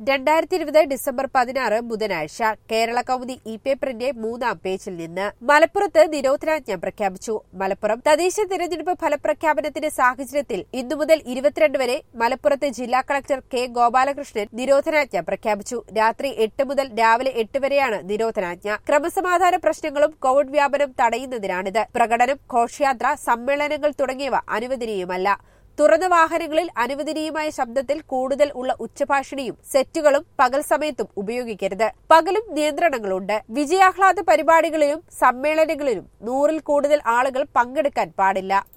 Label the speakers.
Speaker 1: രണ്ടായിരത്തി ഇരുപത് ഡിസംബർ പതിനാറ് ബുധനാഴ്ച കേരള കൗമുദി ഇ പേപ്പറിന്റെ മൂന്നാം പേജിൽ നിന്ന് മലപ്പുറത്ത് നിരോധനാജ്ഞ പ്രഖ്യാപിച്ചു മലപ്പുറം തദ്ദേശ തിരഞ്ഞെടുപ്പ് ഫലപ്രഖ്യാപനത്തിന്റെ സാഹചര്യത്തിൽ ഇന്നു മുതൽ ഇരുപത്തിരണ്ട് വരെ മലപ്പുറത്ത് ജില്ലാ കളക്ടർ കെ ഗോപാലകൃഷ്ണൻ നിരോധനാജ്ഞ പ്രഖ്യാപിച്ചു രാത്രി എട്ട് മുതൽ രാവിലെ എട്ട് വരെയാണ് നിരോധനാജ്ഞ ക്രമസമാധാന പ്രശ്നങ്ങളും കോവിഡ് വ്യാപനം തടയുന്നതിനാണിത് പ്രകടനം ഘോഷയാത്ര സമ്മേളനങ്ങൾ തുടങ്ങിയവ അനുവദനീയമല്ല തുറന്ന വാഹനങ്ങളിൽ അനുവദനീയമായ ശബ്ദത്തിൽ കൂടുതൽ ഉള്ള ഉച്ചഭാഷിണിയും സെറ്റുകളും പകൽ സമയത്തും ഉപയോഗിക്കരുത് പകലും നിയന്ത്രണങ്ങളുണ്ട് വിജയാഹ്ലാദ പരിപാടികളിലും സമ്മേളനങ്ങളിലും നൂറിൽ കൂടുതൽ ആളുകൾ പങ്കെടുക്കാൻ പാടില്ല